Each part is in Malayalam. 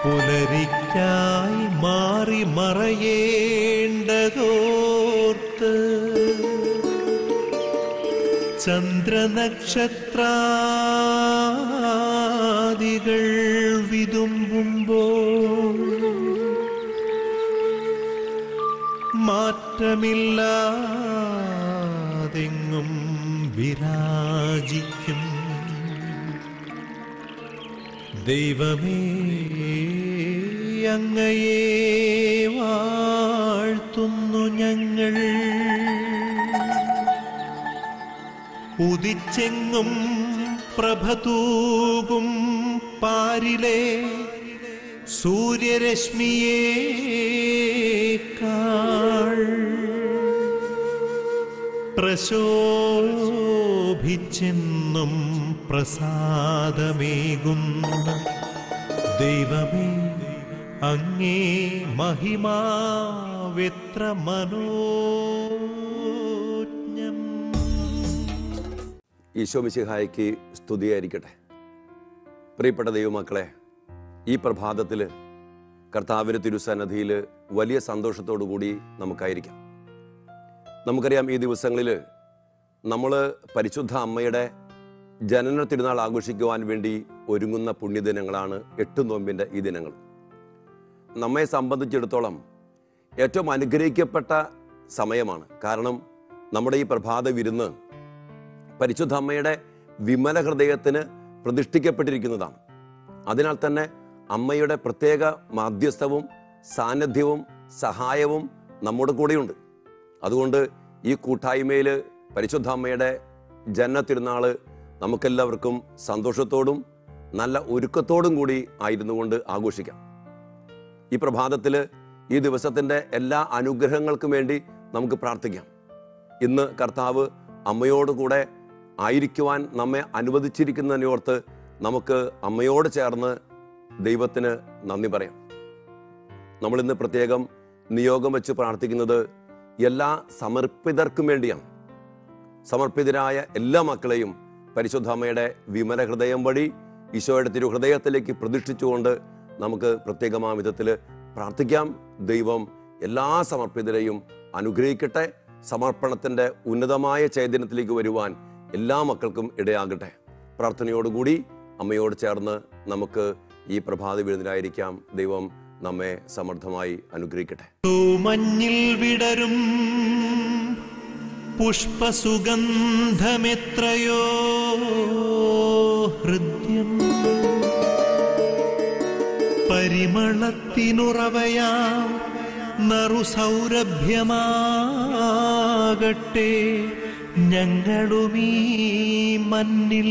പുലരിക്കായി മാറി മറയേണ്ടതോർത്ത് ചന്ദ്രനക്ഷത്രാദികൾ വിതുമ്പുമ്പോൾ മാറ്റമില്ലാതെങ്ങും വിരാജിക്കും ദൈവമേ അങ്ങയെ വാഴ്ത്തുന്നു ഞങ്ങൾ ഉദിച്ചെങ്ങും പ്രഭതൂകും പാരിലെ സൂര്യരശ്മിയേക്കാൾ പ്രശോഭിച്ചെന്നും പ്രസാദമേകുന്ന ദൈവമേ അങ്ങേ മഹിമാവെത്ര മനോജ്ഞം ഈശോ മിശിഹായ്ക്ക് സ്തുതിയായിരിക്കട്ടെ പ്രിയപ്പെട്ട ദൈവമക്കളെ ഈ പ്രഭാതത്തിൽ കർത്താവിൻ്റെ തിരുസന്നധിയിൽ വലിയ സന്തോഷത്തോടു കൂടി നമുക്കായിരിക്കാം നമുക്കറിയാം ഈ ദിവസങ്ങളിൽ നമ്മൾ പരിശുദ്ധ അമ്മയുടെ ജനന തിരുനാൾ ആഘോഷിക്കുവാൻ വേണ്ടി ഒരുങ്ങുന്ന പുണ്യദിനങ്ങളാണ് എട്ട് നോമ്പിൻ്റെ ഈ ദിനങ്ങൾ നമ്മെ സംബന്ധിച്ചിടത്തോളം ഏറ്റവും അനുഗ്രഹിക്കപ്പെട്ട സമയമാണ് കാരണം നമ്മുടെ ഈ പ്രഭാത വിരുന്ന് പരിശുദ്ധ അമ്മയുടെ വിമല ഹൃദയത്തിന് പ്രതിഷ്ഠിക്കപ്പെട്ടിരിക്കുന്നതാണ് അതിനാൽ തന്നെ അമ്മയുടെ പ്രത്യേക മാധ്യസ്ഥവും സാന്നിധ്യവും സഹായവും നമ്മുടെ കൂടെയുണ്ട് അതുകൊണ്ട് ഈ കൂട്ടായ്മയിൽ പരിശുദ്ധ അമ്മയുടെ ജന്മ തിരുനാള് നമുക്കെല്ലാവർക്കും സന്തോഷത്തോടും നല്ല ഒരുക്കത്തോടും കൂടി ആയിരുന്നുകൊണ്ട് ആഘോഷിക്കാം ഈ പ്രഭാതത്തിൽ ഈ ദിവസത്തിൻ്റെ എല്ലാ അനുഗ്രഹങ്ങൾക്കും വേണ്ടി നമുക്ക് പ്രാർത്ഥിക്കാം ഇന്ന് കർത്താവ് അമ്മയോട് കൂടെ ആയിരിക്കുവാൻ നമ്മെ അനുവദിച്ചിരിക്കുന്നതിനോർത്ത് നമുക്ക് അമ്മയോട് ചേർന്ന് ദൈവത്തിന് നന്ദി പറയാം നമ്മളിന്ന് പ്രത്യേകം നിയോഗം വെച്ച് പ്രാർത്ഥിക്കുന്നത് എല്ലാ സമർപ്പിതർക്കും വേണ്ടിയാണ് സമർപ്പിതരായ എല്ലാ മക്കളെയും പരിശുദ്ധ അമ്മയുടെ വിമല ഹൃദയം വഴി ഈശോയുടെ തിരുഹൃദയത്തിലേക്ക് പ്രതിഷ്ഠിച്ചുകൊണ്ട് നമുക്ക് പ്രത്യേകമായ വിധത്തിൽ പ്രാർത്ഥിക്കാം ദൈവം എല്ലാ സമർപ്പിതരെയും അനുഗ്രഹിക്കട്ടെ സമർപ്പണത്തിന്റെ ഉന്നതമായ ചൈതന്യത്തിലേക്ക് വരുവാൻ എല്ലാ മക്കൾക്കും ഇടയാകട്ടെ പ്രാർത്ഥനയോടുകൂടി അമ്മയോട് ചേർന്ന് നമുക്ക് ഈ പ്രഭാത വിരുന്നിലായിരിക്കാം ദൈവം നമ്മെ സമർത്ഥമായി അനുഗ്രഹിക്കട്ടെ മഞ്ഞിൽ വിടരും പുഷ്പസുഗന്ധമെത്രയോ ഹൃദ്യം പരിമളത്തിനുറവയാം നറുസൗരഭ്യമാകട്ടെ ഞങ്ങളുമീ മണ്ണിൽ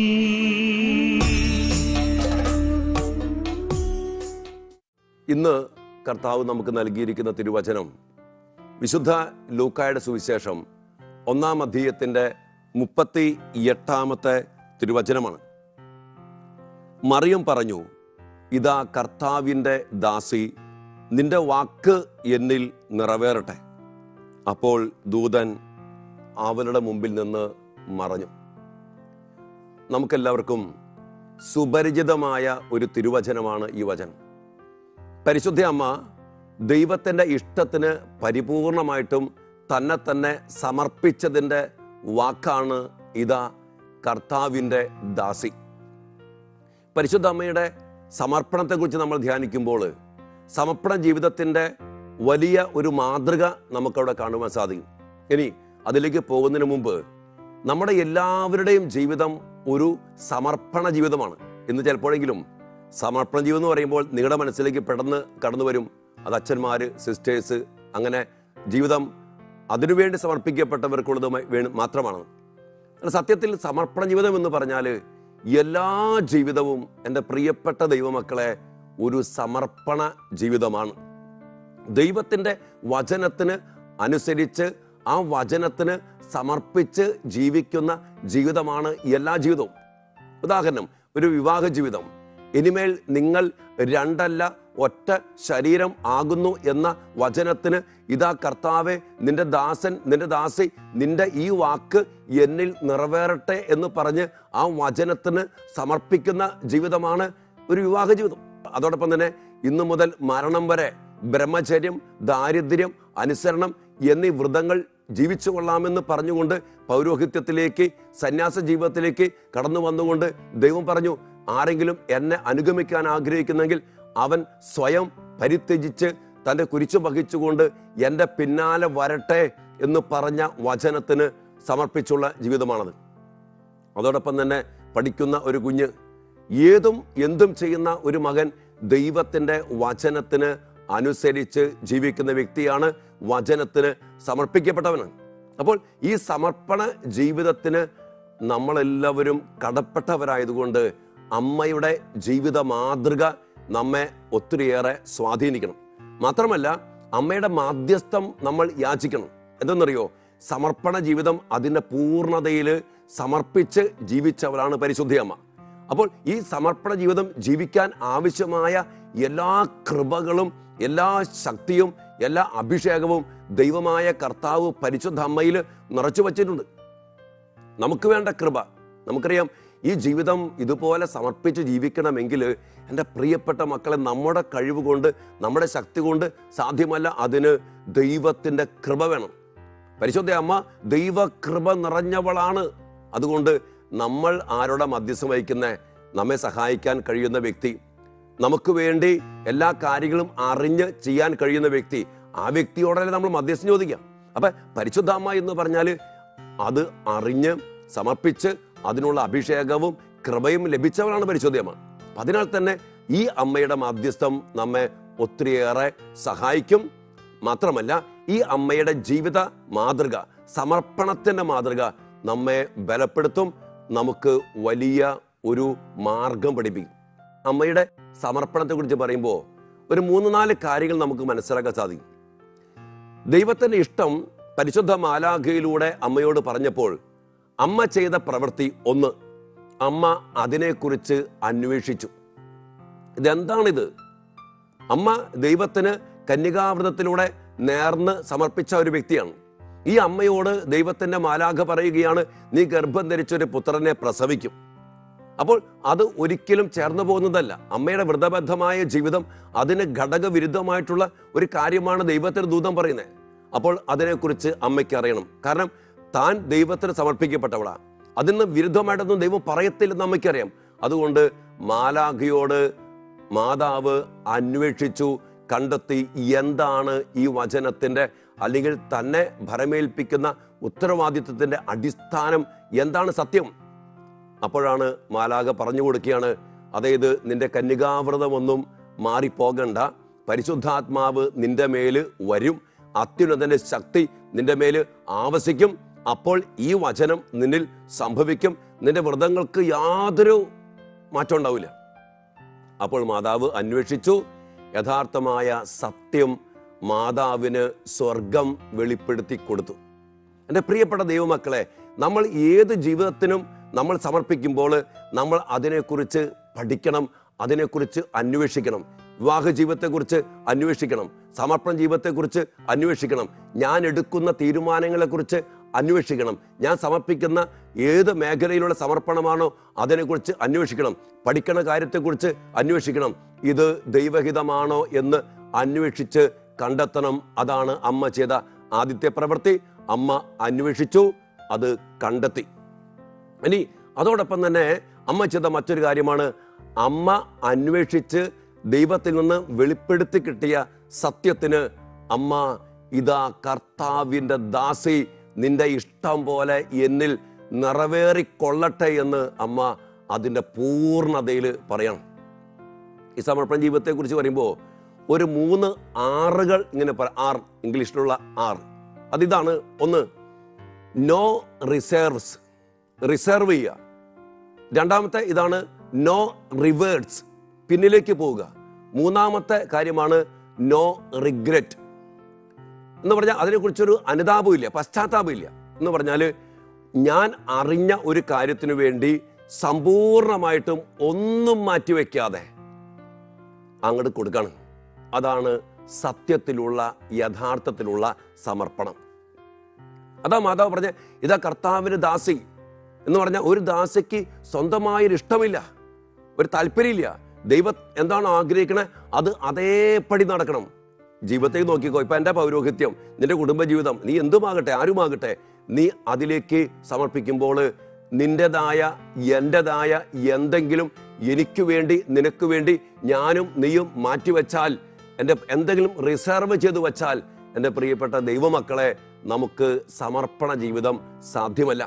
ഇന്ന് കർത്താവ് നമുക്ക് നൽകിയിരിക്കുന്ന തിരുവചനം വിശുദ്ധ ലൂക്കായുടെ സുവിശേഷം ഒന്നാം അധ്യയത്തിൻ്റെ മുപ്പത്തി എട്ടാമത്തെ തിരുവചനമാണ് മറിയം പറഞ്ഞു ഇതാ കർത്താവിൻ്റെ ദാസി നിന്റെ വാക്ക് എന്നിൽ നിറവേറട്ടെ അപ്പോൾ ദൂതൻ അവളുടെ മുമ്പിൽ നിന്ന് മറഞ്ഞു നമുക്കെല്ലാവർക്കും സുപരിചിതമായ ഒരു തിരുവചനമാണ് ഈ വചനം പരിശുദ്ധ അമ്മ ദൈവത്തിൻ്റെ ഇഷ്ടത്തിന് പരിപൂർണമായിട്ടും തന്നെ തന്നെ സമർപ്പിച്ചതിൻ്റെ വാക്കാണ് ഇതാ കർത്താവിൻ്റെ ദാസി പരിശുദ്ധ അമ്മയുടെ സമർപ്പണത്തെക്കുറിച്ച് നമ്മൾ ധ്യാനിക്കുമ്പോൾ സമർപ്പണ ജീവിതത്തിൻ്റെ വലിയ ഒരു മാതൃക നമുക്കവിടെ കാണുവാൻ സാധിക്കും ഇനി അതിലേക്ക് പോകുന്നതിന് മുമ്പ് നമ്മുടെ എല്ലാവരുടെയും ജീവിതം ഒരു സമർപ്പണ ജീവിതമാണ് ഇന്ന് ചിലപ്പോഴെങ്കിലും സമർപ്പണ ജീവിതം എന്ന് പറയുമ്പോൾ നിങ്ങളുടെ മനസ്സിലേക്ക് പെട്ടെന്ന് കടന്നു വരും അത് അച്ഛന്മാര് സിസ്റ്റേഴ്സ് അങ്ങനെ ജീവിതം അതിനുവേണ്ടി സമർപ്പിക്കപ്പെട്ടവർക്കുള്ളത് വേണം മാത്രമാണ് എന്നാൽ സത്യത്തിൽ സമർപ്പണ ജീവിതം എന്ന് പറഞ്ഞാൽ എല്ലാ ജീവിതവും എൻ്റെ പ്രിയപ്പെട്ട ദൈവമക്കളെ ഒരു സമർപ്പണ ജീവിതമാണ് ദൈവത്തിൻ്റെ വചനത്തിന് അനുസരിച്ച് ആ വചനത്തിന് സമർപ്പിച്ച് ജീവിക്കുന്ന ജീവിതമാണ് എല്ലാ ജീവിതവും ഉദാഹരണം ഒരു വിവാഹ ജീവിതം ഇനിമേൽ നിങ്ങൾ രണ്ടല്ല ഒറ്റ ശരീരം ആകുന്നു എന്ന വചനത്തിന് ഇതാ കർത്താവെ നിന്റെ ദാസൻ നിന്റെ ദാസി നിന്റെ ഈ വാക്ക് എന്നിൽ നിറവേറട്ടെ എന്ന് പറഞ്ഞ് ആ വചനത്തിന് സമർപ്പിക്കുന്ന ജീവിതമാണ് ഒരു വിവാഹ ജീവിതം അതോടൊപ്പം തന്നെ ഇന്നു മുതൽ മരണം വരെ ബ്രഹ്മചര്യം ദാരിദ്ര്യം അനുസരണം എന്നീ വ്രതങ്ങൾ ജീവിച്ചു കൊള്ളാമെന്ന് പറഞ്ഞുകൊണ്ട് പൗരോഹിത്യത്തിലേക്ക് സന്യാസ ജീവിതത്തിലേക്ക് കടന്നു വന്നുകൊണ്ട് ദൈവം പറഞ്ഞു ആരെങ്കിലും എന്നെ അനുഗമിക്കാൻ ആഗ്രഹിക്കുന്നെങ്കിൽ അവൻ സ്വയം പരിത്യജിച്ച് തൻ്റെ കുരിശു വഹിച്ചുകൊണ്ട് എൻ്റെ പിന്നാലെ വരട്ടെ എന്ന് പറഞ്ഞ വചനത്തിന് സമർപ്പിച്ചുള്ള ജീവിതമാണത് അതോടൊപ്പം തന്നെ പഠിക്കുന്ന ഒരു കുഞ്ഞ് ഏതും എന്തും ചെയ്യുന്ന ഒരു മകൻ ദൈവത്തിൻ്റെ വചനത്തിന് അനുസരിച്ച് ജീവിക്കുന്ന വ്യക്തിയാണ് വചനത്തിന് സമർപ്പിക്കപ്പെട്ടവന് അപ്പോൾ ഈ സമർപ്പണ ജീവിതത്തിന് നമ്മളെല്ലാവരും കടപ്പെട്ടവരായതുകൊണ്ട് അമ്മയുടെ ജീവിത മാതൃക നമ്മെ ഒത്തിരിയേറെ സ്വാധീനിക്കണം മാത്രമല്ല അമ്മയുടെ മാധ്യസ്ഥം നമ്മൾ യാചിക്കണം എന്തെന്നറിയോ സമർപ്പണ ജീവിതം അതിൻ്റെ പൂർണ്ണതയിൽ സമർപ്പിച്ച് ജീവിച്ചവരാണ് പരിശുദ്ധി അമ്മ അപ്പോൾ ഈ സമർപ്പണ ജീവിതം ജീവിക്കാൻ ആവശ്യമായ എല്ലാ കൃപകളും എല്ലാ ശക്തിയും എല്ലാ അഭിഷേകവും ദൈവമായ കർത്താവ് പരിശുദ്ധ അമ്മയിൽ നിറച്ചു വച്ചിട്ടുണ്ട് നമുക്ക് വേണ്ട കൃപ നമുക്കറിയാം ഈ ജീവിതം ഇതുപോലെ സമർപ്പിച്ച് ജീവിക്കണമെങ്കിൽ എൻ്റെ പ്രിയപ്പെട്ട മക്കളെ നമ്മുടെ കഴിവ് കൊണ്ട് നമ്മുടെ ശക്തി കൊണ്ട് സാധ്യമല്ല അതിന് ദൈവത്തിൻ്റെ കൃപ വേണം പരിശുദ്ധ അമ്മ ദൈവകൃപ നിറഞ്ഞവളാണ് അതുകൊണ്ട് നമ്മൾ ആരോടെ മധ്യസ്ഥം വഹിക്കുന്ന നമ്മെ സഹായിക്കാൻ കഴിയുന്ന വ്യക്തി നമുക്ക് വേണ്ടി എല്ലാ കാര്യങ്ങളും അറിഞ്ഞ് ചെയ്യാൻ കഴിയുന്ന വ്യക്തി ആ വ്യക്തിയോടല്ലേ നമ്മൾ മധ്യസ്ഥം ചോദിക്കാം അപ്പൊ പരിശുദ്ധ അമ്മ എന്ന് പറഞ്ഞാൽ അത് അറിഞ്ഞ് സമർപ്പിച്ച് അതിനുള്ള അഭിഷേകവും കൃപയും ലഭിച്ചവരാണ് പരിശുദ്ധയമ്മ അപ്പൊ അതിനാൽ തന്നെ ഈ അമ്മയുടെ മാധ്യസ്ഥം നമ്മെ ഒത്തിരിയേറെ സഹായിക്കും മാത്രമല്ല ഈ അമ്മയുടെ ജീവിത മാതൃക സമർപ്പണത്തിന്റെ മാതൃക നമ്മെ ബലപ്പെടുത്തും നമുക്ക് വലിയ ഒരു മാർഗം പഠിപ്പിക്കും അമ്മയുടെ സമർപ്പണത്തെ കുറിച്ച് പറയുമ്പോൾ ഒരു മൂന്ന് നാല് കാര്യങ്ങൾ നമുക്ക് മനസ്സിലാക്കാൻ സാധിക്കും ദൈവത്തിന്റെ ഇഷ്ടം പരിശുദ്ധ മാലാഖയിലൂടെ അമ്മയോട് പറഞ്ഞപ്പോൾ അമ്മ ചെയ്ത പ്രവൃത്തി ഒന്ന് അമ്മ അതിനെക്കുറിച്ച് അന്വേഷിച്ചു ഇതെന്താണിത് അമ്മ ദൈവത്തിന് കന്യകാവ്രതത്തിലൂടെ നേർന്ന് സമർപ്പിച്ച ഒരു വ്യക്തിയാണ് ഈ അമ്മയോട് ദൈവത്തിന്റെ മാലാഖ പറയുകയാണ് നീ ഗർഭം ധരിച്ചൊരു പുത്രനെ പ്രസവിക്കും അപ്പോൾ അത് ഒരിക്കലും ചേർന്നു പോകുന്നതല്ല അമ്മയുടെ വ്രതബദ്ധമായ ജീവിതം അതിന് ഘടകവിരുദ്ധമായിട്ടുള്ള ഒരു കാര്യമാണ് ദൈവത്തിന് ദൂതം പറയുന്നത് അപ്പോൾ അതിനെക്കുറിച്ച് അമ്മയ്ക്ക് അറിയണം കാരണം താൻ ദൈവത്തിന് സമർപ്പിക്കപ്പെട്ടവളാ അതിന് വിരുദ്ധമായിട്ടൊന്നും ദൈവം പറയത്തില്ലെന്ന് അമ്മയ്ക്കറിയാം അതുകൊണ്ട് മാലാഖയോട് മാതാവ് അന്വേഷിച്ചു കണ്ടെത്തി എന്താണ് ഈ വചനത്തിന്റെ അല്ലെങ്കിൽ തന്നെ ഭരമേൽപ്പിക്കുന്ന ഉത്തരവാദിത്വത്തിന്റെ അടിസ്ഥാനം എന്താണ് സത്യം അപ്പോഴാണ് മാലാക പറഞ്ഞു കൊടുക്കുകയാണ് അതായത് നിന്റെ കന്യകാവ്രതമൊന്നും മാറിപ്പോകണ്ട പരിശുദ്ധാത്മാവ് നിന്റെ മേല് വരും അത്യുന്നതന്റെ ശക്തി നിന്റെ മേല് ആവസിക്കും അപ്പോൾ ഈ വചനം നിന്നിൽ സംഭവിക്കും നിന്റെ വ്രതങ്ങൾക്ക് യാതൊരു മാറ്റം ഉണ്ടാവില്ല അപ്പോൾ മാതാവ് അന്വേഷിച്ചു യഥാർത്ഥമായ സത്യം മാതാവിന് സ്വർഗം വെളിപ്പെടുത്തി കൊടുത്തു എൻ്റെ പ്രിയപ്പെട്ട ദൈവമക്കളെ നമ്മൾ ഏത് ജീവിതത്തിനും നമ്മൾ സമർപ്പിക്കുമ്പോൾ നമ്മൾ അതിനെക്കുറിച്ച് പഠിക്കണം അതിനെക്കുറിച്ച് അന്വേഷിക്കണം വിവാഹ ജീവിതത്തെക്കുറിച്ച് അന്വേഷിക്കണം സമർപ്പണ ജീവിതത്തെക്കുറിച്ച് അന്വേഷിക്കണം ഞാൻ എടുക്കുന്ന തീരുമാനങ്ങളെക്കുറിച്ച് അന്വേഷിക്കണം ഞാൻ സമർപ്പിക്കുന്ന ഏത് മേഖലയിലുള്ള സമർപ്പണമാണോ അതിനെക്കുറിച്ച് അന്വേഷിക്കണം പഠിക്കുന്ന കാര്യത്തെക്കുറിച്ച് അന്വേഷിക്കണം ഇത് ദൈവഹിതമാണോ എന്ന് അന്വേഷിച്ച് കണ്ടെത്തണം അതാണ് അമ്മ ചെയ്ത ആദ്യത്തെ പ്രവൃത്തി അമ്മ അന്വേഷിച്ചു അത് കണ്ടെത്തി ഇനി അതോടൊപ്പം തന്നെ അമ്മ ചെയ്ത മറ്റൊരു കാര്യമാണ് അമ്മ അന്വേഷിച്ച് ദൈവത്തിൽ നിന്ന് വെളിപ്പെടുത്തി കിട്ടിയ സത്യത്തിന് അമ്മ ഇതാ കർത്താവിൻ്റെ ദാസി നിന്റെ ഇഷ്ടം പോലെ എന്നിൽ നിറവേറിക്കൊള്ളട്ടെ എന്ന് അമ്മ അതിൻ്റെ പൂർണ്ണതയിൽ പറയണം ഈ സമർപ്പണ ജീവിതത്തെക്കുറിച്ച് പറയുമ്പോൾ ഒരു മൂന്ന് ആറുകൾ ഇങ്ങനെ പറ ആർ ഇംഗ്ലീഷിലുള്ള ആർ അതിതാണ് ഒന്ന് നോ റിസർവ്സ് റിസർവ് ചെയ്യുക രണ്ടാമത്തെ ഇതാണ് നോ റിവേഴ്സ് പിന്നിലേക്ക് പോവുക മൂന്നാമത്തെ കാര്യമാണ് നോ റിഗ്രറ്റ് എന്ന് പറഞ്ഞാൽ അതിനെക്കുറിച്ചൊരു അനുതാപമില്ല പശ്ചാത്താപമില്ല എന്ന് പറഞ്ഞാൽ ഞാൻ അറിഞ്ഞ ഒരു കാര്യത്തിനു വേണ്ടി സമ്പൂർണമായിട്ടും ഒന്നും മാറ്റിവെക്കാതെ അങ്ങോട്ട് കൊടുക്കണം അതാണ് സത്യത്തിലുള്ള യഥാർത്ഥത്തിലുള്ള സമർപ്പണം അതാ മാതാവ് പറഞ്ഞ ഇതാ കർത്താവിന് ദാസി എന്ന് പറഞ്ഞാൽ ഒരു ദാസിക്ക് സ്വന്തമായൊരു ഇഷ്ടമില്ല ഒരു താല്പര്യമില്ല ദൈവം എന്താണോ ആഗ്രഹിക്കണേ അത് അതേപടി നടക്കണം ജീവിതത്തേക്ക് നോക്കിക്കോ ഇപ്പൊ എൻ്റെ പൗരോഹിത്യം നിന്റെ കുടുംബജീവിതം നീ എന്തുമാകട്ടെ ആരുമാകട്ടെ നീ അതിലേക്ക് സമർപ്പിക്കുമ്പോൾ നിന്റേതായ എൻ്റെതായ എന്തെങ്കിലും എനിക്ക് വേണ്ടി നിനക്ക് വേണ്ടി ഞാനും നീയും മാറ്റിവെച്ചാൽ എൻ്റെ എന്തെങ്കിലും റിസർവ് ചെയ്ത് വച്ചാൽ എൻ്റെ പ്രിയപ്പെട്ട ദൈവമക്കളെ നമുക്ക് സമർപ്പണ ജീവിതം സാധ്യമല്ല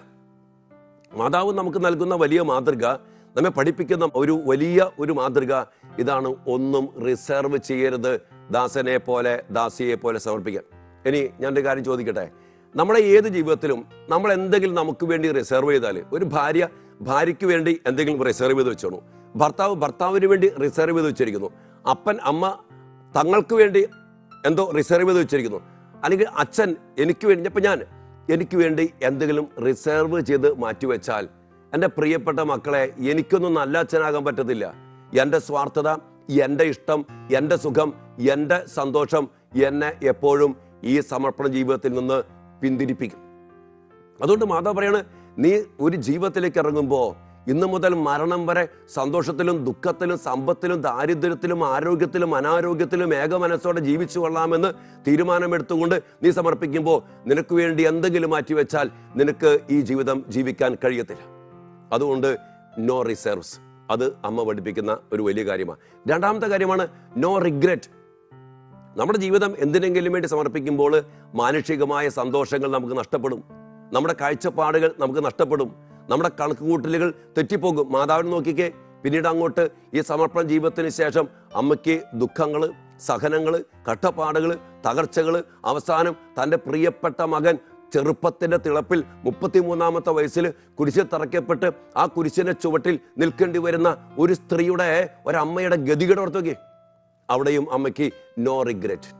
മാതാവ് നമുക്ക് നൽകുന്ന വലിയ മാതൃക നമ്മെ പഠിപ്പിക്കുന്ന ഒരു വലിയ ഒരു മാതൃക ഇതാണ് ഒന്നും റിസർവ് ചെയ്യരുത് ദാസനെ പോലെ ദാസിയെ പോലെ സമർപ്പിക്കാൻ ഇനി ഞാൻ ഒരു കാര്യം ചോദിക്കട്ടെ നമ്മുടെ ഏത് ജീവിതത്തിലും നമ്മൾ എന്തെങ്കിലും നമുക്ക് വേണ്ടി റിസർവ് ചെയ്താൽ ഒരു ഭാര്യ ഭാര്യയ്ക്ക് വേണ്ടി എന്തെങ്കിലും റിസർവ് ചെയ്ത് വെച്ചോളൂ ഭർത്താവ് ഭർത്താവിന് വേണ്ടി റിസർവ് ചെയ്ത് വെച്ചിരിക്കുന്നു അപ്പൻ അമ്മ തങ്ങൾക്ക് വേണ്ടി എന്തോ റിസർവ് ചെയ്ത് വെച്ചിരിക്കുന്നു അല്ലെങ്കിൽ അച്ഛൻ എനിക്ക് വേണ്ടി ഇപ്പം ഞാൻ എനിക്ക് വേണ്ടി എന്തെങ്കിലും റിസർവ് ചെയ്ത് മാറ്റിവെച്ചാൽ എൻ്റെ പ്രിയപ്പെട്ട മക്കളെ എനിക്കൊന്നും നല്ല അച്ഛനാകാൻ പറ്റത്തില്ല എൻ്റെ സ്വാർത്ഥത എൻ്റെ ഇഷ്ടം എൻ്റെ സുഖം എൻ്റെ സന്തോഷം എന്നെ എപ്പോഴും ഈ സമർപ്പണ ജീവിതത്തിൽ നിന്ന് പിന്തിരിപ്പിക്കും അതുകൊണ്ട് മാതാവ് പറയാണ് നീ ഒരു ജീവിതത്തിലേക്ക് ഇറങ്ങുമ്പോൾ ഇന്നു മുതൽ മരണം വരെ സന്തോഷത്തിലും ദുഃഖത്തിലും സമ്പത്തിലും ദാരിദ്ര്യത്തിലും ആരോഗ്യത്തിലും അനാരോഗ്യത്തിലും ഏക മനസ്സോടെ ജീവിച്ചു കൊള്ളാമെന്ന് തീരുമാനമെടുത്തുകൊണ്ട് നീ സമർപ്പിക്കുമ്പോൾ നിനക്ക് വേണ്ടി എന്തെങ്കിലും മാറ്റിവെച്ചാൽ നിനക്ക് ഈ ജീവിതം ജീവിക്കാൻ കഴിയത്തില്ല അതുകൊണ്ട് നോ റിസർവ്സ് അത് അമ്മ പഠിപ്പിക്കുന്ന ഒരു വലിയ കാര്യമാണ് രണ്ടാമത്തെ കാര്യമാണ് നോ റിഗ്രറ്റ് നമ്മുടെ ജീവിതം എന്തിനെങ്കിലും വേണ്ടി സമർപ്പിക്കുമ്പോൾ മാനുഷികമായ സന്തോഷങ്ങൾ നമുക്ക് നഷ്ടപ്പെടും നമ്മുടെ കാഴ്ചപ്പാടുകൾ നമുക്ക് നഷ്ടപ്പെടും നമ്മുടെ കണക്കുകൂട്ടലുകൾ തെറ്റിപ്പോകും മാതാവിനെ നോക്കിക്കേ പിന്നീട് അങ്ങോട്ട് ഈ സമർപ്പണ ജീവിതത്തിന് ശേഷം അമ്മയ്ക്ക് ദുഃഖങ്ങൾ സഹനങ്ങൾ കട്ടപ്പാടുകൾ തകർച്ചകൾ അവസാനം തൻ്റെ പ്രിയപ്പെട്ട മകൻ ചെറുപ്പത്തിന്റെ തിളപ്പിൽ മുപ്പത്തിമൂന്നാമത്തെ വയസ്സിൽ കുരിശിൽ തറയ്ക്കപ്പെട്ട് ആ കുരിശിന്റെ ചുവട്ടിൽ നിൽക്കേണ്ടി വരുന്ന ഒരു സ്ത്രീയുടെ ഒരമ്മയുടെ ഗതികേട് ഓർത്ത് നോക്കി അവിടെയും അമ്മയ്ക്ക് നോ റിഗ്രറ്റ്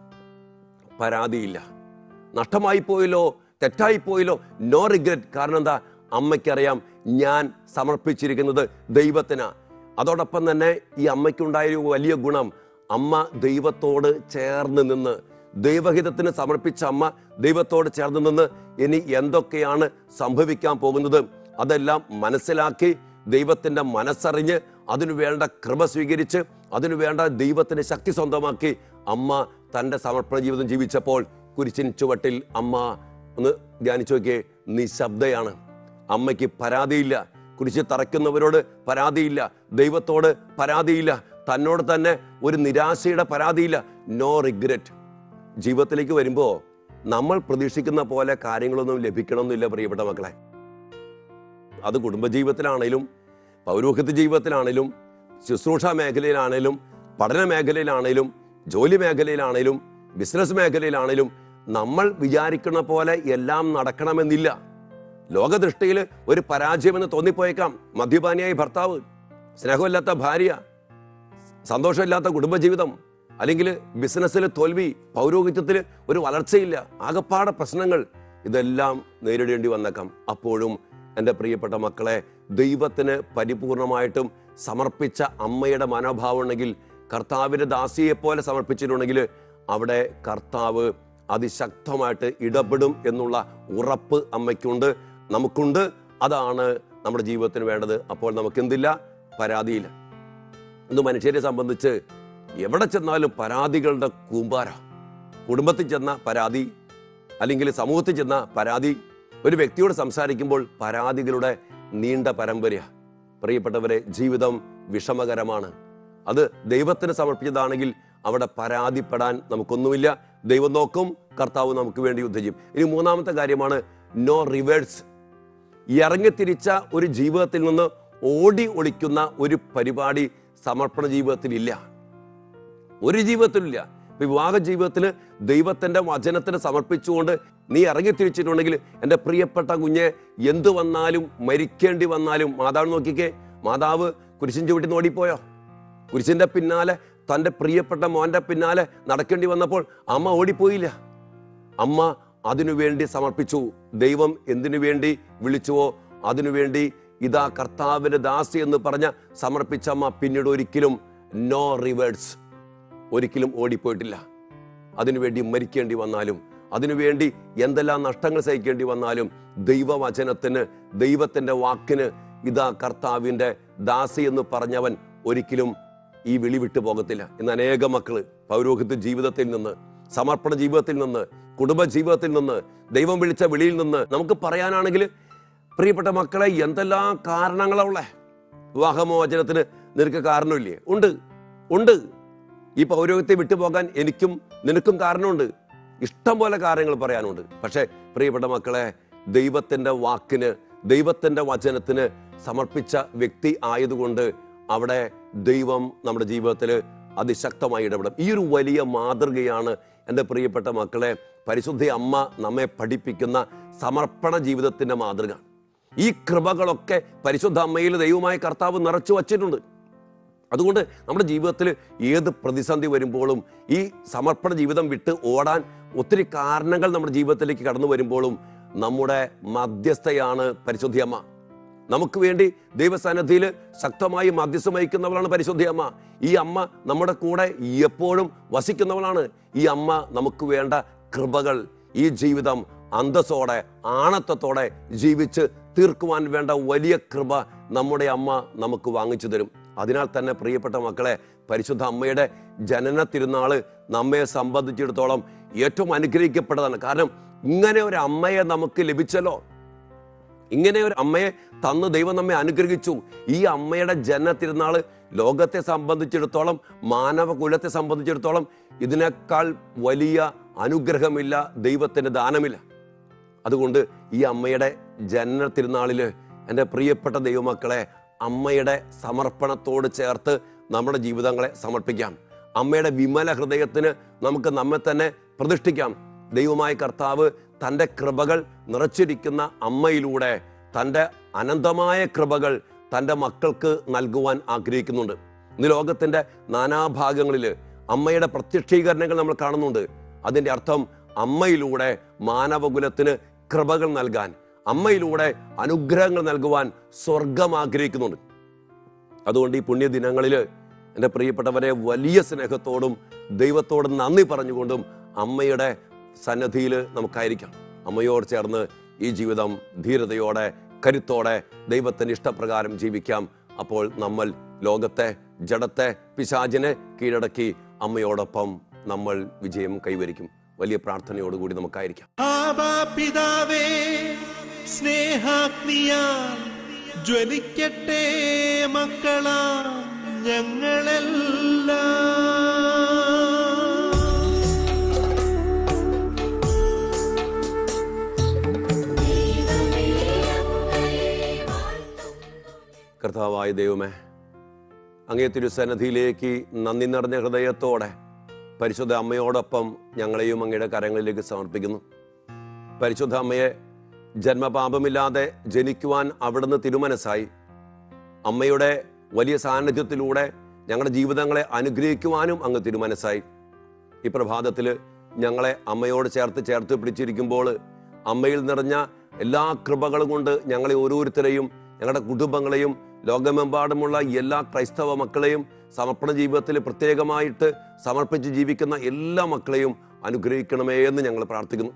പരാതിയില്ല നഷ്ടമായി പോയല്ലോ തെറ്റായി പോയല്ലോ നോ റിഗ്രറ്റ് കാരണം എന്താ അമ്മയ്ക്കറിയാം ഞാൻ സമർപ്പിച്ചിരിക്കുന്നത് ദൈവത്തിനാ അതോടൊപ്പം തന്നെ ഈ അമ്മയ്ക്കുണ്ടായ ഒരു വലിയ ഗുണം അമ്മ ദൈവത്തോട് ചേർന്ന് നിന്ന് ദൈവഹിതത്തിന് സമർപ്പിച്ച അമ്മ ദൈവത്തോട് ചേർന്ന് നിന്ന് ഇനി എന്തൊക്കെയാണ് സംഭവിക്കാൻ പോകുന്നത് അതെല്ലാം മനസ്സിലാക്കി ദൈവത്തിന്റെ മനസ്സറിഞ്ഞ് അതിനു വേണ്ട കൃപ സ്വീകരിച്ച് അതിനു വേണ്ട ദൈവത്തിന്റെ ശക്തി സ്വന്തമാക്കി അമ്മ തന്റെ സമർപ്പണ ജീവിതം ജീവിച്ചപ്പോൾ കുരിശിൻ ചുവട്ടിൽ അമ്മ ഒന്ന് ധ്യാനിച്ചു നോക്കിയേ നിശബ്ദയാണ് അമ്മയ്ക്ക് പരാതിയില്ല കുരിശ് തറയ്ക്കുന്നവരോട് പരാതിയില്ല ദൈവത്തോട് പരാതിയില്ല തന്നോട് തന്നെ ഒരു നിരാശയുടെ പരാതിയില്ല നോ റിഗ്രറ്റ് ജീവിതത്തിലേക്ക് വരുമ്പോൾ നമ്മൾ പ്രതീക്ഷിക്കുന്ന പോലെ കാര്യങ്ങളൊന്നും ലഭിക്കണമെന്നില്ല പ്രിയപ്പെട്ട മക്കളെ അത് കുടുംബജീവിതത്തിലാണേലും പൗരോഹിത്യ ജീവിതത്തിലാണേലും ശുശ്രൂഷ മേഖലയിലാണേലും പഠന മേഖലയിലാണേലും ജോലി മേഖലയിലാണേലും ബിസിനസ് മേഖലയിലാണേലും നമ്മൾ വിചാരിക്കുന്ന പോലെ എല്ലാം നടക്കണമെന്നില്ല ലോകദൃഷ്ടിയിൽ ഒരു പരാജയമെന്ന് തോന്നിപ്പോയേക്കാം മദ്യപാനിയായ ഭർത്താവ് സ്നേഹമില്ലാത്ത ഭാര്യ സന്തോഷമില്ലാത്ത കുടുംബജീവിതം അല്ലെങ്കിൽ ബിസിനസ്സിൽ തോൽവി പൗരോഹിത്യത്തിൽ ഒരു വളർച്ചയില്ല ആകപ്പാടെ പ്രശ്നങ്ങൾ ഇതെല്ലാം നേരിടേണ്ടി വന്നേക്കാം അപ്പോഴും എൻ്റെ പ്രിയപ്പെട്ട മക്കളെ ദൈവത്തിന് പരിപൂർണമായിട്ടും സമർപ്പിച്ച അമ്മയുടെ മനോഭാവം ഉണ്ടെങ്കിൽ കർത്താവിൻ്റെ ദാസിയെ പോലെ സമർപ്പിച്ചിട്ടുണ്ടെങ്കിൽ അവിടെ കർത്താവ് അതിശക്തമായിട്ട് ഇടപെടും എന്നുള്ള ഉറപ്പ് അമ്മയ്ക്കുണ്ട് നമുക്കുണ്ട് അതാണ് നമ്മുടെ ജീവിതത്തിന് വേണ്ടത് അപ്പോൾ നമുക്ക് എന്തില്ല പരാതിയില്ല ഇന്ന് മനുഷ്യരെ സംബന്ധിച്ച് എവിടെ ചെന്നാലും പരാതികളുടെ കൂമ്പാര കുടുംബത്തിൽ ചെന്ന പരാതി അല്ലെങ്കിൽ സമൂഹത്തിൽ ചെന്ന പരാതി ഒരു വ്യക്തിയോട് സംസാരിക്കുമ്പോൾ പരാതികളുടെ നീണ്ട പരമ്പര പ്രിയപ്പെട്ടവരെ ജീവിതം വിഷമകരമാണ് അത് ദൈവത്തിന് സമർപ്പിച്ചതാണെങ്കിൽ അവിടെ പരാതിപ്പെടാൻ നമുക്കൊന്നുമില്ല ദൈവം നോക്കും കർത്താവ് നമുക്ക് വേണ്ടി യുദ്ധം ചെയ്യും ഇനി മൂന്നാമത്തെ കാര്യമാണ് നോ റിവേഴ്സ് ഇറങ്ങിത്തിരിച്ച ഒരു ജീവിതത്തിൽ നിന്ന് ഓടി ഒളിക്കുന്ന ഒരു പരിപാടി സമർപ്പണ ജീവിതത്തിലില്ല ഒരു ജീവിതത്തിലില്ല ഇപ്പൊ വിവാഹ ജീവിതത്തിൽ ദൈവത്തിന്റെ വചനത്തിന് സമർപ്പിച്ചുകൊണ്ട് നീ ഇറങ്ങി തിരിച്ചിട്ടുണ്ടെങ്കിൽ എൻ്റെ പ്രിയപ്പെട്ട കുഞ്ഞെ എന്തു വന്നാലും മരിക്കേണ്ടി വന്നാലും മാതാവ് നോക്കിക്കേ മാതാവ് കുരിശിൻ ചുവട്ടിൽ നിന്ന് ഓടിപ്പോയോ കുരിശിന്റെ പിന്നാലെ തൻ്റെ പ്രിയപ്പെട്ട മോന്റെ പിന്നാലെ നടക്കേണ്ടി വന്നപ്പോൾ അമ്മ ഓടിപ്പോയില്ല അമ്മ അതിനുവേണ്ടി സമർപ്പിച്ചു ദൈവം എന്തിനു വേണ്ടി വിളിച്ചുവോ അതിനുവേണ്ടി ഇതാ കർത്താവിന്റെ ദാസി എന്ന് പറഞ്ഞ സമർപ്പിച്ച അമ്മ പിന്നീട് ഒരിക്കലും നോ റിവേഴ്സ് ഒരിക്കലും ഓടിപ്പോയിട്ടില്ല അതിനുവേണ്ടി മരിക്കേണ്ടി വന്നാലും അതിനുവേണ്ടി എന്തെല്ലാം നഷ്ടങ്ങൾ സഹിക്കേണ്ടി വന്നാലും ദൈവവചനത്തിന് ദൈവത്തിന്റെ വാക്കിന് ഇതാ കർത്താവിന്റെ ദാസി എന്ന് പറഞ്ഞവൻ ഒരിക്കലും ഈ വിളി വിട്ടു പോകത്തില്ല ഇന്ന് അനേക മക്കള് പൗരോഹിത്യ ജീവിതത്തിൽ നിന്ന് സമർപ്പണ ജീവിതത്തിൽ നിന്ന് കുടുംബ ജീവിതത്തിൽ നിന്ന് ദൈവം വിളിച്ച വിളിയിൽ നിന്ന് നമുക്ക് പറയാനാണെങ്കിൽ പ്രിയപ്പെട്ട മക്കളെ എന്തെല്ലാം കാരണങ്ങളാ ഉള്ളേ വിവാഹമോചനത്തിന് നിനക്ക് കാരണമില്ലേ ഉണ്ട് ഉണ്ട് ഈ പൗരോഹിത്യത്തെ വിട്ടുപോകാൻ എനിക്കും നിനക്കും കാരണമുണ്ട് ഇഷ്ടം പോലെ കാര്യങ്ങൾ പറയാനുണ്ട് പക്ഷേ പ്രിയപ്പെട്ട മക്കളെ ദൈവത്തിന്റെ വാക്കിന് ദൈവത്തിന്റെ വചനത്തിന് സമർപ്പിച്ച വ്യക്തി ആയതുകൊണ്ട് അവിടെ ദൈവം നമ്മുടെ ജീവിതത്തിൽ അതിശക്തമായി ഇടപെടും ഈ ഒരു വലിയ മാതൃകയാണ് എൻ്റെ പ്രിയപ്പെട്ട മക്കളെ പരിശുദ്ധ അമ്മ നമ്മെ പഠിപ്പിക്കുന്ന സമർപ്പണ ജീവിതത്തിന്റെ മാതൃക ഈ കൃപകളൊക്കെ പരിശുദ്ധ അമ്മയിൽ ദൈവമായ കർത്താവ് നിറച്ചു വച്ചിട്ടുണ്ട് അതുകൊണ്ട് നമ്മുടെ ജീവിതത്തിൽ ഏത് പ്രതിസന്ധി വരുമ്പോഴും ഈ സമർപ്പണ ജീവിതം വിട്ട് ഓടാൻ ഒത്തിരി കാരണങ്ങൾ നമ്മുടെ ജീവിതത്തിലേക്ക് കടന്നു വരുമ്പോഴും നമ്മുടെ മധ്യസ്ഥയാണ് പരിശുദ്ധിയമ്മ നമുക്ക് വേണ്ടി ദൈവസന്നിധിയിൽ ശക്തമായി മധ്യസ്ഥം വഹിക്കുന്നവളാണ് പരിശുദ്ധിയമ്മ ഈ അമ്മ നമ്മുടെ കൂടെ എപ്പോഴും വസിക്കുന്നവളാണ് ഈ അമ്മ നമുക്ക് വേണ്ട കൃപകൾ ഈ ജീവിതം അന്തസ്സോടെ ആണത്തത്തോടെ ജീവിച്ച് തീർക്കുവാൻ വേണ്ട വലിയ കൃപ നമ്മുടെ അമ്മ നമുക്ക് വാങ്ങിച്ചു തരും അതിനാൽ തന്നെ പ്രിയപ്പെട്ട മക്കളെ പരിശുദ്ധ അമ്മയുടെ ജനന തിരുനാള് നമ്മെ സംബന്ധിച്ചിടത്തോളം ഏറ്റവും അനുഗ്രഹിക്കപ്പെട്ടതാണ് കാരണം ഇങ്ങനെ ഒരു അമ്മയെ നമുക്ക് ലഭിച്ചല്ലോ ഇങ്ങനെ ഒരു അമ്മയെ തന്ന് ദൈവം നമ്മെ അനുഗ്രഹിച്ചു ഈ അമ്മയുടെ ജനന തിരുനാള് ലോകത്തെ സംബന്ധിച്ചിടത്തോളം മാനവകുലത്തെ സംബന്ധിച്ചിടത്തോളം ഇതിനേക്കാൾ വലിയ അനുഗ്രഹമില്ല ദൈവത്തിന്റെ ദാനമില്ല അതുകൊണ്ട് ഈ അമ്മയുടെ ജനന തിരുനാളില് എൻ്റെ പ്രിയപ്പെട്ട ദൈവമക്കളെ അമ്മയുടെ സമർപ്പണത്തോട് ചേർത്ത് നമ്മുടെ ജീവിതങ്ങളെ സമർപ്പിക്കാം അമ്മയുടെ വിമല ഹൃദയത്തിന് നമുക്ക് നമ്മെ തന്നെ പ്രതിഷ്ഠിക്കാം ദൈവമായ കർത്താവ് തൻ്റെ കൃപകൾ നിറച്ചിരിക്കുന്ന അമ്മയിലൂടെ തൻ്റെ അനന്തമായ കൃപകൾ തൻ്റെ മക്കൾക്ക് നൽകുവാൻ ആഗ്രഹിക്കുന്നുണ്ട് ഇന്ന് ലോകത്തിൻ്റെ നാനാഭാഗങ്ങളിൽ അമ്മയുടെ പ്രത്യക്ഷീകരണങ്ങൾ നമ്മൾ കാണുന്നുണ്ട് അതിൻ്റെ അർത്ഥം അമ്മയിലൂടെ മാനവകുലത്തിന് കൃപകൾ നൽകാൻ അമ്മയിലൂടെ അനുഗ്രഹങ്ങൾ നൽകുവാൻ സ്വർഗം ആഗ്രഹിക്കുന്നുണ്ട് അതുകൊണ്ട് ഈ പുണ്യദിനങ്ങളിൽ എൻ്റെ പ്രിയപ്പെട്ടവരെ വലിയ സ്നേഹത്തോടും ദൈവത്തോടും നന്ദി പറഞ്ഞുകൊണ്ടും അമ്മയുടെ സന്നദ്ധിയിൽ നമുക്കായിരിക്കാം അമ്മയോട് ചേർന്ന് ഈ ജീവിതം ധീരതയോടെ കരുത്തോടെ ദൈവത്തിന്റെ ഇഷ്ടപ്രകാരം ജീവിക്കാം അപ്പോൾ നമ്മൾ ലോകത്തെ ജഡത്തെ പിശാചിനെ കീഴടക്കി അമ്മയോടൊപ്പം നമ്മൾ വിജയം കൈവരിക്കും വലിയ പ്രാർത്ഥനയോടുകൂടി നമുക്കായിരിക്കാം ആബാ പിതാവേ സ്നേഹാഗ്നിയാൽ ജ്വലിക്കട്ടെ മക്കളാ ഞങ്ങളെല്ലാം കർത്താവായ ദൈവമേ അങ്ങേ തിരുസന്നിധിയിലേക്ക് നന്ദി നിറഞ്ഞ ഹൃദയത്തോടെ പരിശുദ്ധ അമ്മയോടൊപ്പം ഞങ്ങളെയും അങ്ങയുടെ കരങ്ങളിലേക്ക് സമർപ്പിക്കുന്നു പരിശുദ്ധ അമ്മയെ ജന്മപാപമില്ലാതെ ജനിക്കുവാൻ അവിടുന്ന് തിരുമനസ്സായി അമ്മയുടെ വലിയ സാന്നിധ്യത്തിലൂടെ ഞങ്ങളുടെ ജീവിതങ്ങളെ അനുഗ്രഹിക്കുവാനും അങ്ങ് തിരുമനസ്സായി ഈ പ്രഭാതത്തിൽ ഞങ്ങളെ അമ്മയോട് ചേർത്ത് ചേർത്ത് പിടിച്ചിരിക്കുമ്പോൾ അമ്മയിൽ നിറഞ്ഞ എല്ലാ കൃപകളും കൊണ്ട് ഞങ്ങളെ ഓരോരുത്തരെയും ഞങ്ങളുടെ കുടുംബങ്ങളെയും ലോകമെമ്പാടുമുള്ള എല്ലാ ക്രൈസ്തവ മക്കളെയും സമർപ്പണ ജീവിതത്തിൽ പ്രത്യേകമായിട്ട് സമർപ്പിച്ച് ജീവിക്കുന്ന എല്ലാ മക്കളെയും അനുഗ്രഹിക്കണമേ എന്ന് ഞങ്ങൾ പ്രാർത്ഥിക്കുന്നു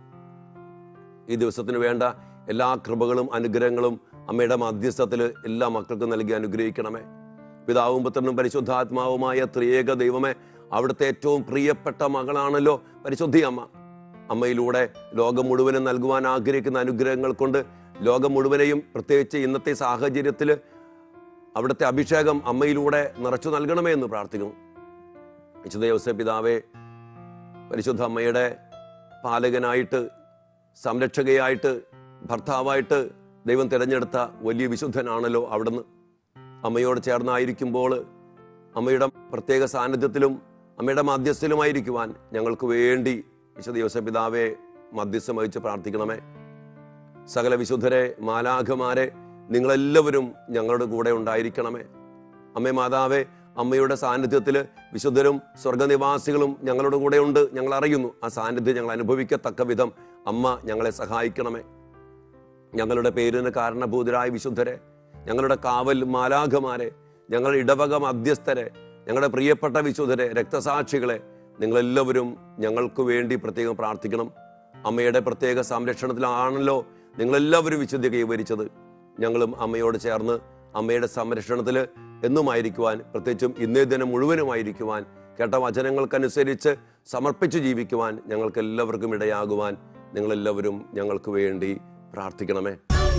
ഈ ദിവസത്തിന് വേണ്ട എല്ലാ കൃപകളും അനുഗ്രഹങ്ങളും അമ്മയുടെ മധ്യസ്ഥത്തിൽ എല്ലാ മക്കൾക്കും നൽകി അനുഗ്രഹിക്കണമേ പിതാവും പുത്രനും പരിശുദ്ധാത്മാവുമായ ത്രിയേക ദൈവമേ അവിടുത്തെ ഏറ്റവും പ്രിയപ്പെട്ട മകളാണല്ലോ പരിശുദ്ധി അമ്മ അമ്മയിലൂടെ ലോകം മുഴുവനും നൽകുവാൻ ആഗ്രഹിക്കുന്ന അനുഗ്രഹങ്ങൾ കൊണ്ട് ലോകം മുഴുവനെയും പ്രത്യേകിച്ച് ഇന്നത്തെ സാഹചര്യത്തിൽ അവിടുത്തെ അഭിഷേകം അമ്മയിലൂടെ നിറച്ചു നൽകണമേ എന്ന് പ്രാർത്ഥിക്കുന്നു വിശുദ്ധ യോസേ പിതാവേ പരിശുദ്ധ അമ്മയുടെ പാലകനായിട്ട് സംരക്ഷകയായിട്ട് ഭർത്താവായിട്ട് ദൈവം തിരഞ്ഞെടുത്ത വലിയ വിശുദ്ധനാണല്ലോ അവിടുന്ന് അമ്മയോട് ചേർന്നായിരിക്കുമ്പോൾ അമ്മയുടെ പ്രത്യേക സാന്നിധ്യത്തിലും അമ്മയുടെ മധ്യസ്ഥയിലുമായിരിക്കുവാൻ ഞങ്ങൾക്ക് വേണ്ടി വിശുദ്ധ യോസഫ് പിതാവെ മധ്യസ്ഥം വഹിച്ച് പ്രാർത്ഥിക്കണമേ സകല വിശുദ്ധരെ മാലാഖമാരെ നിങ്ങളെല്ലാവരും ഞങ്ങളുടെ കൂടെ ഉണ്ടായിരിക്കണമേ അമ്മേ മാതാവേ അമ്മയുടെ സാന്നിധ്യത്തിൽ വിശുദ്ധരും സ്വർഗനിവാസികളും ഞങ്ങളുടെ കൂടെ ഉണ്ട് ഞങ്ങൾ അറിയുന്നു ആ സാന്നിധ്യം ഞങ്ങൾ അനുഭവിക്കത്തക്ക വിധം അമ്മ ഞങ്ങളെ സഹായിക്കണമേ ഞങ്ങളുടെ പേരിന് കാരണഭൂതരായ വിശുദ്ധരെ ഞങ്ങളുടെ കാവൽ മാലാഖമാരെ ഞങ്ങളുടെ ഇടവക മധ്യസ്ഥരെ ഞങ്ങളുടെ പ്രിയപ്പെട്ട വിശുദ്ധരെ രക്തസാക്ഷികളെ നിങ്ങളെല്ലാവരും ഞങ്ങൾക്ക് വേണ്ടി പ്രത്യേകം പ്രാർത്ഥിക്കണം അമ്മയുടെ പ്രത്യേക സംരക്ഷണത്തിലാണല്ലോ നിങ്ങളെല്ലാവരും വിശുദ്ധി കൈവരിച്ചത് ഞങ്ങളും അമ്മയോട് ചേർന്ന് അമ്മയുടെ സംരക്ഷണത്തിൽ എന്നുമായിരിക്കുവാൻ പ്രത്യേകിച്ചും ഇന്നേ ദിനം മുഴുവനുമായിരിക്കുവാൻ കേട്ട വചനങ്ങൾക്കനുസരിച്ച് സമർപ്പിച്ച് ജീവിക്കുവാൻ ഞങ്ങൾക്ക് എല്ലാവർക്കും ഇടയാകുവാൻ നിങ്ങളെല്ലാവരും ഞങ്ങൾക്ക് വേണ്ടി പ്രാർത്ഥിക്കണമേ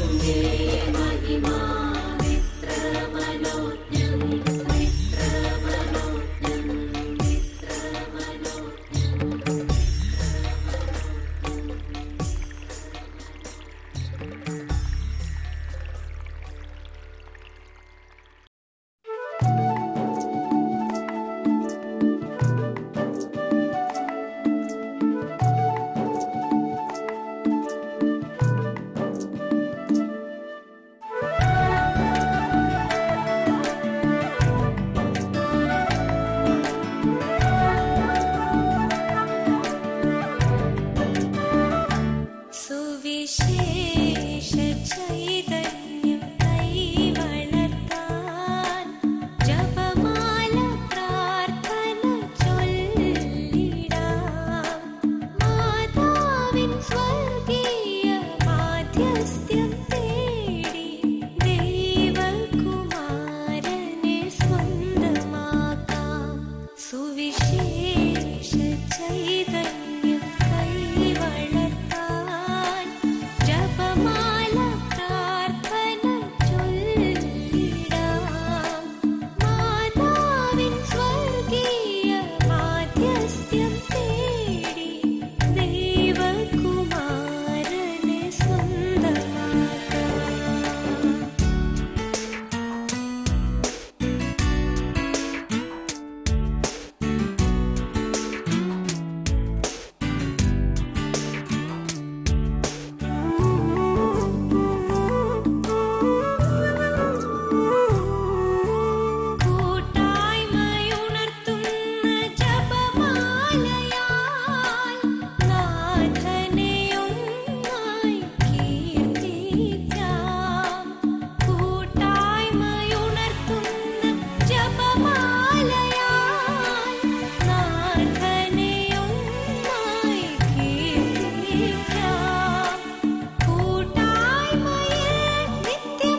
സുവിശേഷ ചൈതന്യം കൈവളർത്താൻ ജപമാല പ്രാർത്ഥന ചൊല്ലിടാം മാതാവിൻ സ്വർഗീയ മാധ്യസ്ഥ്യം തേടി ദൈവകുമാരനെ സ്വന്തമാക്കാം സുവിശേഷ ചൈതന്യം കൈവളർത്താൻ ജപമാല പ്രാർത്ഥന ചൊല്ലിടാം മാതാവിൻ സ്വർഗീയ മാധ്യസ്ഥ്യം തേടി ദൈവകുമാരനെ സ്വന്തമാക്കാം കൂട്ടായ്മയുണർത്തുന്ന ജപമാലയാൽ നാഥനെ ഒന്നായി കീർത്തിക്കാം കൂട്ടായ്മയുണർത്തുന്ന ജപമാലയാൽ നാഥനെ ഒന്നായി കീർത്തിക്കാം കൂട്ടായ്മയിൽ നിത്യം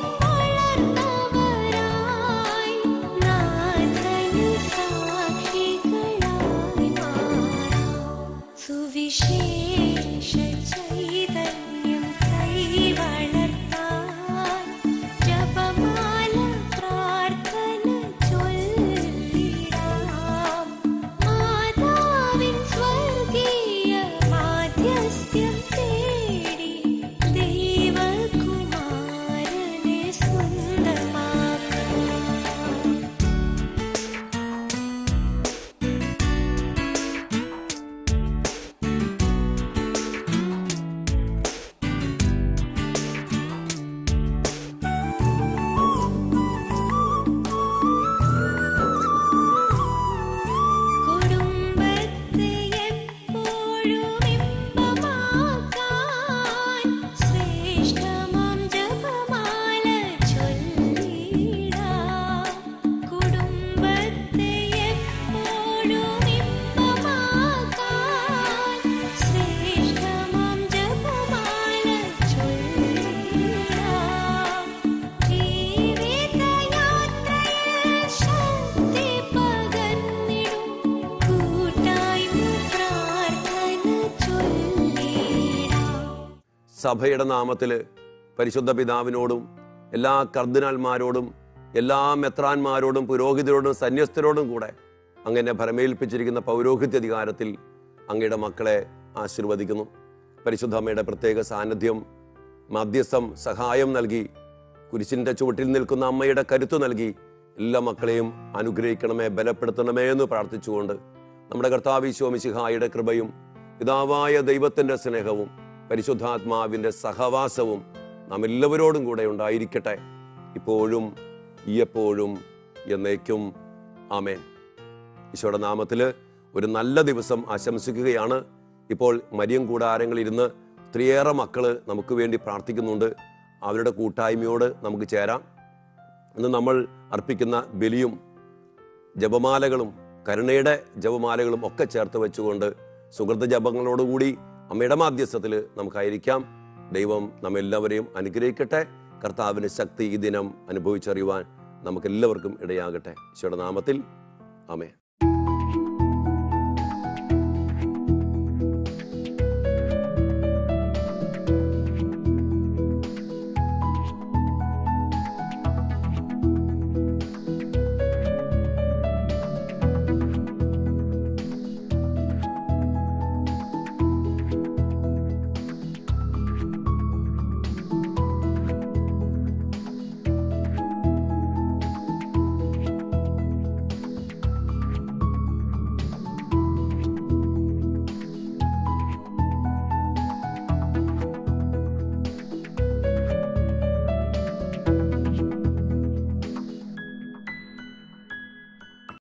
വളർന്നവരായി നാഥന് സാക്ഷികളായി മാറാം സുവിശേഷ ചൈതന്യം കൈവളർത്താൻ ജപമാല പ്രാർത്ഥന ചൊല്ലിടാം മാതാവിൻ സ്വർഗീയ മാധ്യസ്ഥ്യം തേടി ദൈവകുമാരനെ സ്വന്തമാക്കാം കുടുംബത്തെ എപ്പോഴും ഇമ്പമാക്കാൻ ശ്രേഷ്ഠമാം ജപമാല ചൊല്ലിടാം കുടുംബത്തെ എപ്പോഴും ഇമ്പമാക്കാൻ ശ്രേഷ്ഠമാം ജപമാല ചൊല്ലിടാം ജീവിതയാത്രയിൽ ശക്തി പകർന്നിടും കൂട്ടായ്മ പ്രാർത്ഥന ചൊല്ലിടാം സഭയുടെ നാമത്തിൽ പരിശുദ്ധ പിതാവിനോടും എല്ലാ കർദിനാൽമാരോടും എല്ലാ മെത്രാന്മാരോടും പുരോഹിതരോടും സന്യസ്തരോടും കൂടെ അങ്ങനെ ഭരമേൽപ്പിച്ചിരിക്കുന്ന പൗരോഹിത്യ അധികാരത്തിൽ അങ്ങയുടെ മക്കളെ ആശീർവദിക്കുന്നു പരിശുദ്ധ അമ്മയുടെ പ്രത്യേക സാന്നിധ്യം മധ്യസ്ഥം സഹായം നൽകി കുരിശിന്റെ ചുവട്ടിൽ നിൽക്കുന്ന അമ്മയുടെ കരുത്തു നൽകി എല്ലാ മക്കളെയും അനുഗ്രഹിക്കണമേ ബലപ്പെടുത്തണമേ എന്ന് പ്രാർത്ഥിച്ചുകൊണ്ട് നമ്മുടെ കർത്താവിശ്വമിശിഹായുടെ കൃപയും പിതാവായ ദൈവത്തിന്റെ സ്നേഹവും പരിശുദ്ധാത്മാവിന്റെ സഹവാസവും നാം എല്ലാവരോടും കൂടെ ഉണ്ടായിരിക്കട്ടെ ഇപ്പോഴും എപ്പോഴും എന്നേക്കും ആമേൻ ഈശോയുടെ നാമത്തിൽ ഒരു നല്ല ദിവസം ആശംസിക്കുകയാണ് ഇപ്പോൾ മരിയം കൂടാരങ്ങളിൽ ഇരുന്ന് ഒത്തിരിയേറെ മക്കള് നമുക്ക് വേണ്ടി പ്രാർത്ഥിക്കുന്നുണ്ട് അവരുടെ കൂട്ടായ്മയോട് നമുക്ക് ചേരാം ഇന്ന് നമ്മൾ അർപ്പിക്കുന്ന ബലിയും ജപമാലകളും കരുണയുടെ ജപമാലകളും ഒക്കെ ചേർത്ത് വെച്ചുകൊണ്ട് സുഹൃത്ത് ജപങ്ങളോടുകൂടി അമ്മയുടെ മാധ്യസ്ഥത്തിൽ നമുക്കായിരിക്കാം ദൈവം നമ്മെല്ലാവരെയും അനുഗ്രഹിക്കട്ടെ കർത്താവിന് ശക്തി ഈ ദിനം അനുഭവിച്ചറിയുവാൻ നമുക്കെല്ലാവർക്കും ഇടയാകട്ടെ ഈശോയുടെ നാമത്തിൽ ആമേ